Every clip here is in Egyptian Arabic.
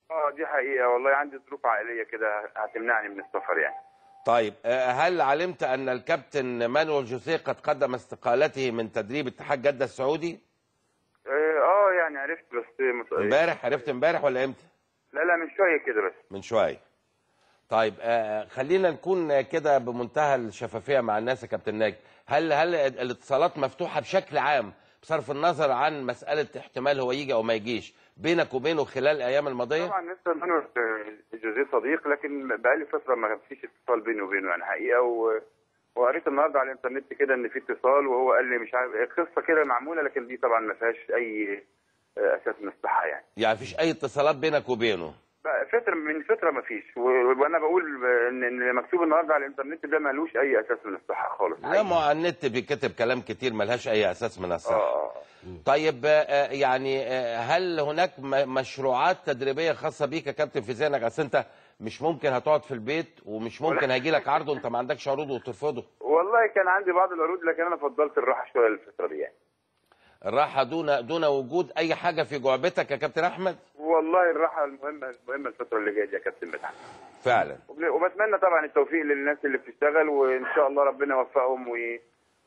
اه دي حقيقه والله عندي ظروف عائليه كده هتمنعني من السفر يعني طيب آه، هل علمت ان الكابتن مانويل جوزيه قد قدم استقالته من تدريب اتحاد جده السعودي اه آه، يعني عرفت بس مت... امبارح عرفت امبارح ولا امتى لا لا من شويه كده بس من شويه طيب آه، خلينا نكون كده بمنتهى الشفافيه مع الناس يا كابتن ناجي هل هل الاتصالات مفتوحه بشكل عام بصرف النظر عن مساله احتمال هو يجي او ما يجيش بينك وبينه خلال الايام الماضيه طبعا لسه مانويل جوزيه صديق لكن بقالي فتره ما فيش اتصال بيني وبينه يعني حقيقه و... وقريت النهارده على الانترنت كده ان في اتصال وهو قال لي مش عارف قصه كده معموله لكن دي طبعا ما فيهاش اي آه، اساس من الصحه يعني يعني مفيش اي اتصالات بينك وبينه بقى فتره من فتره ما فيش و- وانا بقول ان إن اللي مكتوب النهارده على الانترنت ده ملوش اي اساس من الصحه خالص لا ما هو على النت بيكتب كلام كتير ملهاش اي اساس من الصحه اه طيب آه، يعني آه، هل هناك م- مشروعات تدريبيه خاصه بيك يا كابتن في ذهنك اصل انت مش ممكن هتقعد في البيت ومش ممكن هيجي لك عرض وانت ما عندكش عروض وترفضه والله كان عندي بعض العروض لكن انا فضلت الراحه شويه الفتره دي يعني الراحه دون دون وجود اي حاجه في جعبتك يا كابتن احمد والله الراحه المهمه المهمه الفتره اللي جايه دي يا كابتن مدحت فعلا وبن- وبتمنى طبعا التوفيق للناس اللي بتشتغل وان شاء الله ربنا يوفقهم وي...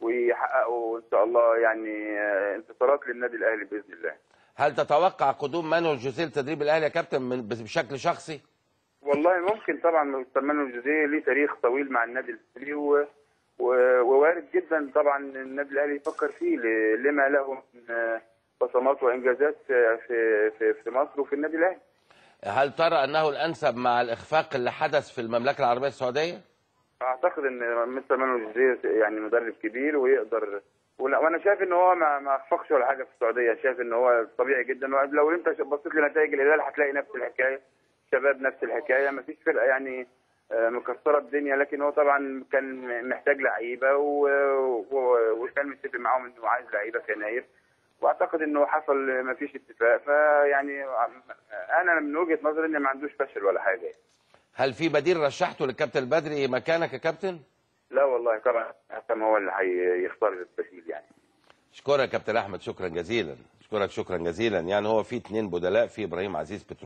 ويحققوا ان شاء الله يعني آه، انتصارات للنادي الاهلي باذن الله هل تتوقع قدوم مانويل جوزيه لتدريب الاهلي يا كابتن من بشكل شخصي والله ممكن طبعا مستر مانويل جوزيه ليه تاريخ طويل مع النادي الاهلي و... و... ووارد جدا طبعا النادي الاهلي يفكر فيه ل... لما له من آه، بصمات وانجازات آه، في في في مصر وفي النادي الاهلي هل ترى انه الانسب مع الاخفاق اللي حدث في المملكه العربيه السعوديه اعتقد ان مستر مانويل جوزيه يعني مدرب كبير ويقدر ولا- وانا شايف ان هو ما ما اخفقش ولا حاجه في السعوديه شايف ان هو طبيعي جدا لو انت بصيت لنتائج الهلال هتلاقي نفس الحكايه شباب نفس الحكايه ما فيش فرقه يعني آه، مكسره الدنيا لكن هو طبعا كان محتاج لعيبه و- و- وكان متفق معاهم انه عايز لعيبه في يناير واعتقد انه حصل ما فيش اتفاق فيعني انا من وجهه نظري ان ما عندوش فشل ولا حاجه يعني. هل في بديل رشحته للكابتن البدري مكانك يا كابتن لا والله طبعا حسام هو اللي هيختار البديل يعني اشكرك يا كابتن احمد شكرا جزيلا اشكرك شكرا جزيلا يعني هو في اتنين بدلاء في ابراهيم عزيز بترو